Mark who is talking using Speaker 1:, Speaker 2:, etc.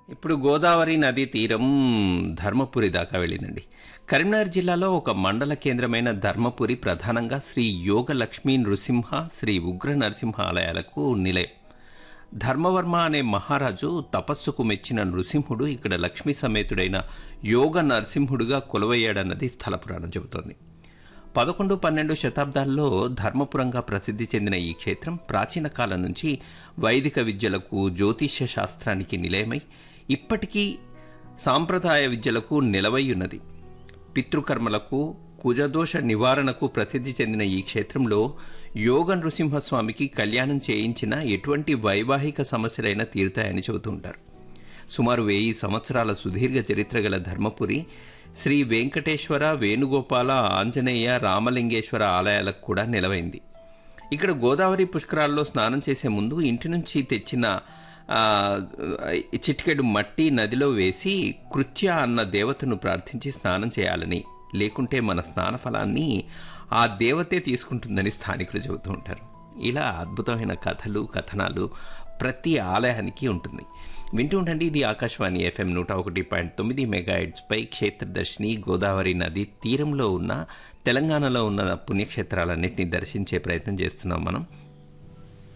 Speaker 1: ఇప్పుడు గోదావరి నదీ తీరం ధర్మపురి దాకా వెళ్ళిందండి కరీంనగర్ జిల్లాలో ఒక మండల కేంద్రమైన ధర్మపురి ప్రధానంగా శ్రీ యోగ లక్ష్మీ నృసింహ శ్రీ ఉగ్ర నరసింహ ఆలయాలకు నిలయం ధర్మవర్మ అనే మహారాజు తపస్సుకు మెచ్చిన నృసింహుడు ఇక్కడ లక్ష్మీ సమేతుడైన యోగ నరసింహుడుగా కొలువయ్యాడన్నది స్థల పురాణం చెబుతోంది పదకొండు పన్నెండు శతాబ్దాల్లో ధర్మపురంగా ప్రసిద్ధి చెందిన ఈ క్షేత్రం ప్రాచీన కాలం నుంచి వైదిక విద్యలకు జ్యోతిష్య శాస్త్రానికి నిలయమై ఇప్పటికీ సాంప్రదాయ విద్యలకు నిలవై ఉన్నది పితృకర్మలకు కుజదోష నివారణకు ప్రసిద్ధి చెందిన ఈ క్షేత్రంలో యోగ నృసింహస్వామికి కళ్యాణం చేయించిన ఎటువంటి వైవాహిక సమస్యలైనా తీరుతాయని చెబుతుంటారు సుమారు వెయ్యి సంవత్సరాల సుదీర్ఘ చరిత్ర గల ధర్మపురి శ్రీ వెంకటేశ్వర వేణుగోపాల ఆంజనేయ రామలింగేశ్వర ఆలయాలకు కూడా నిలవైంది ఇక్కడ గోదావరి పుష్కరాల్లో స్నానం చేసే ముందు ఇంటి నుంచి తెచ్చిన ఆ, చిటికెడు మట్టి నదిలో వేసి కృత్య అన్న దేవతను ప్రార్థించి స్నానం చేయాలని లేకుంటే మన స్నాన ఫలాన్ని ఆ దేవతే తీసుకుంటుందని స్థానికులు చెబుతూ ఉంటారు ఇలా అద్భుతమైన కథలు కథనాలు ప్రతి ఆలయానికి ఉంటుంది వింటూ ఉండండి ఇది ఆకాశవాణి ఎఫ్ఎం నూట ఒకటి పాయింట్ తొమ్మిది మెగాహెడ్స్పై క్షేత్రదర్శిని గోదావరి నది తీరంలో ఉన్న తెలంగాణలో ఉన్న పుణ్యక్షేత్రాలన్నింటినీ దర్శించే ప్రయత్నం చేస్తున్నాం మనం